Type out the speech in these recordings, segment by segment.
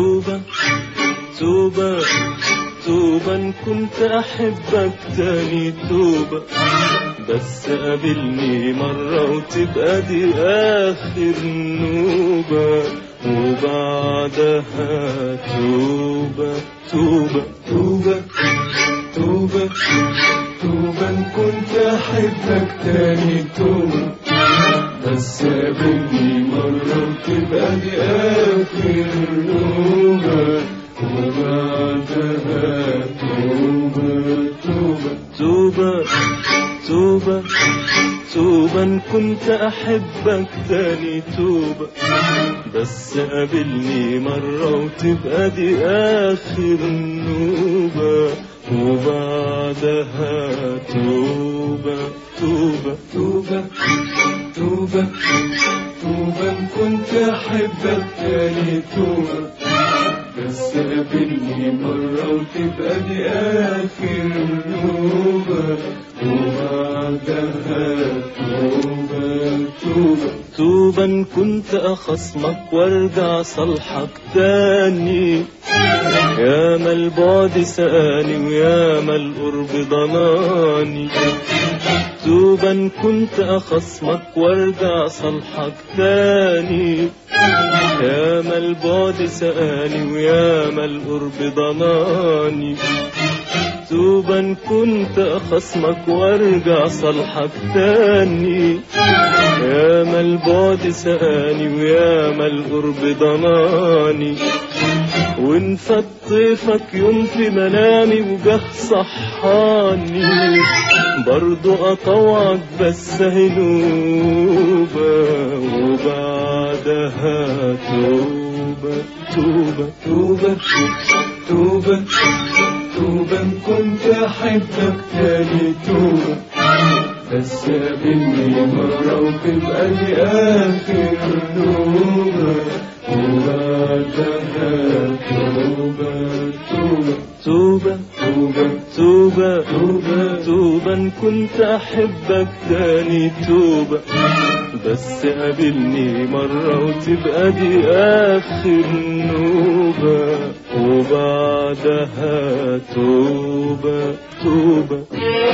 توبة توبة توبة إن كنت أحبك تاني توبة بس قابلني مرة وتبقى دي آخر نوبة وبعدها توبة توبة توبة توبة توبة إن كنت أحبك تاني توبة بس قابلني مرة وتبقى دي آخر نوبة وبعدها توبة توبة توبة توبة توبة إن كنت أحبك تاني توبة بس قابلني مرة وتبقى دي آخر نوبة وبعدها توبة توبة توبة توبة توبة إن كنت أحبك تاني توبة بس قابلني مرة وتبقى دي آخر نوبة وبعدها توبة توبة توبة إن كنت أخصمك وارجع صالحك تاني يا ما البعد سقاني ويا ما القرب ضناني توبة إن كنت أخصمك وارجع صالحك تاني يا ما البعد سقاني ويا ما القرب ضناني توبة إن كنت أخصمك وارجع صالحك تاني يا ما البعد سقاني ويا ما القرب ضناني وإن فات طيفك يوم في منامي وجه صحاني برضو أطوعك بس هنوبة وبعدها توبة توبة توبة توبة توبة إن كنت أحبك تاني توبة بس قابلني مرة وتبقى لي آخر نوبة وبعدها توبة توبة توبة توبة توبة توبة توبة إن كنت أحبك تاني توبة بس قابلني مرة وتبقى دي آخر نوبة وبعدها توبة توبة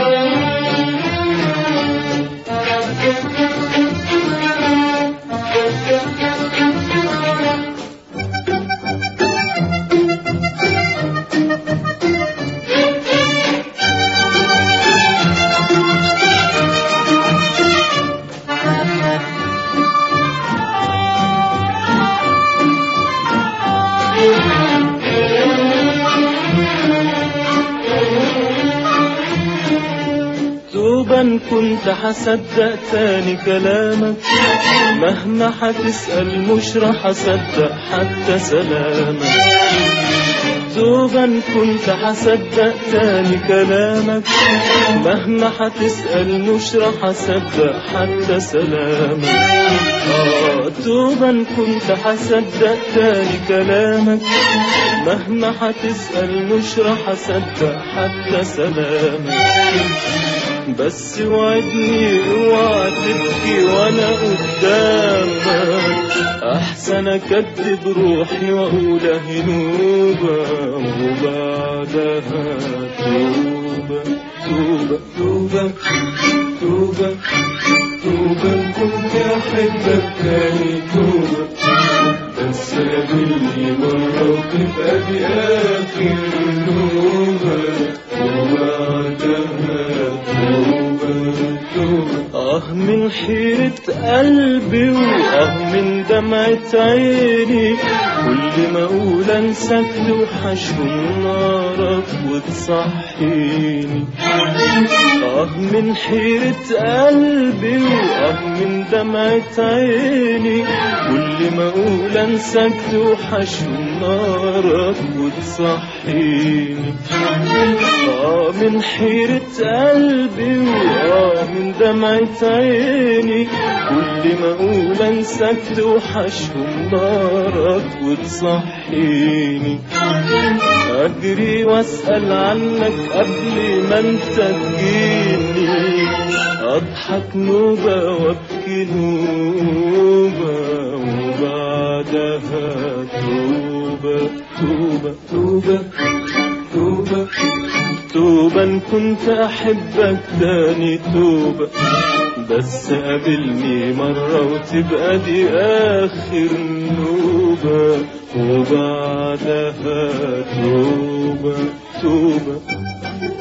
توبة إن كنت حصدق تاني كلامك مهما حتسأل مش راح أصدق حتى سلامك توبة إن كنت حصدق تاني كلامك مهما حتسأل مش راح أصدق حتى سلامك آه توبة إن كنت حصدق تاني كلامك مهما حتسأل مش راح أصدق حتى سلامك بس وعدني اوعى تبكي وانا قدامك احسن اكدب روحي واقول هنوبة وبعدها توبة توبة توبة توبة توبة إن كنت احبك تاني توبة بس قابلني مرة وتبقى دي آخر نوبة وبعدها توبة توبة آه من حيرة قلبي وآه من دمعة عيني كل ما أقول أنساك توحشهم نارك وتصحيني آه من حيرة قلبي وآه من دمعة عيني كل ما أقول أنساك توحشهم نارك وتصحيني آه من حيرة قلبي وآه من دمعة عيني كل ما أقول أنساك توحشهم نارك وتصحيني أجري وأسأل عنك قبل ما أنت تجيني أضحك نوبة وأبكي نوبة وبعدها توبة توبة توبة توبة توبة توبة إن كنت أحبك تاني توبة بس قابلني مرة وتبقى دي آخر نوبة وبعدها توبة توبة